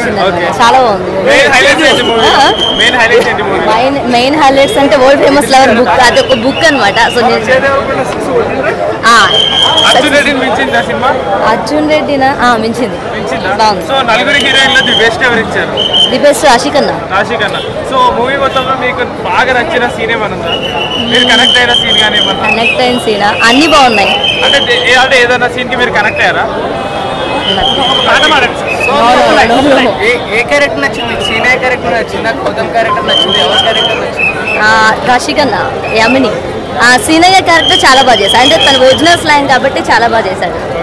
నచ్చింది Okay. అన్నమాట. చాలా బాగుంది మెయిన్ హైలైట్స్ ఏంటి మూవీ మెయిన్ హైలైట్స్ ఏంటి మూవీ మెయిన్ మెయిన్ హైలైట్స్ అంటే వరల్డ్ ఫేమస్ లవర్ బుక్ అది ఒక బుక్ అనమాట సో నేను ఆ, అర్జున్ రెడ్డిని మించింది ఆ సినిమా అర్జున్ రెడ్డినా ఆ, మించింది మించిందా బాగుంది సో నలుగురు హీరోయిన్లో ది బెస్ట్ ఎవరు ఇచ్చారు ది బెస్ట్ రాశిక్ అన్న రాశి కన్నా సో మూవీ మొత్తంలో మీకు బాగా నచ్చిన సీన్ ఏమన్నా ఉందా మీరు కనెక్ట్ అయిన సీన్ కానీ ఏమన్నా కనెక్ట్ అయిన సీన్ అన్నీ బాగున్నాయి అంటే దే- ఏ- అంటే ఏదైనా సీన్ కి మీరు కనెక్ట్ అయ్యారా పాట పాడండి No, no, no, no. ఏ ఏ క్యారెక్టర్ నచ్చింది మీకు సీనా క్యారెక్టర్ నచ్చిందా గౌతమ్ క్యారెక్టర్ నచ్చింది ఎవరి క్యారెక్టర్ నచ్చింది ఆ, రాశిక్ అన్న యమిని ఆ సీనయ్య క్యారెక్టర్ చాలా బాగా చేశాడు అంటే తన ఒరిజినల్ స్లాంగ్ కాబట్టి చాలా బాగా చేశాడు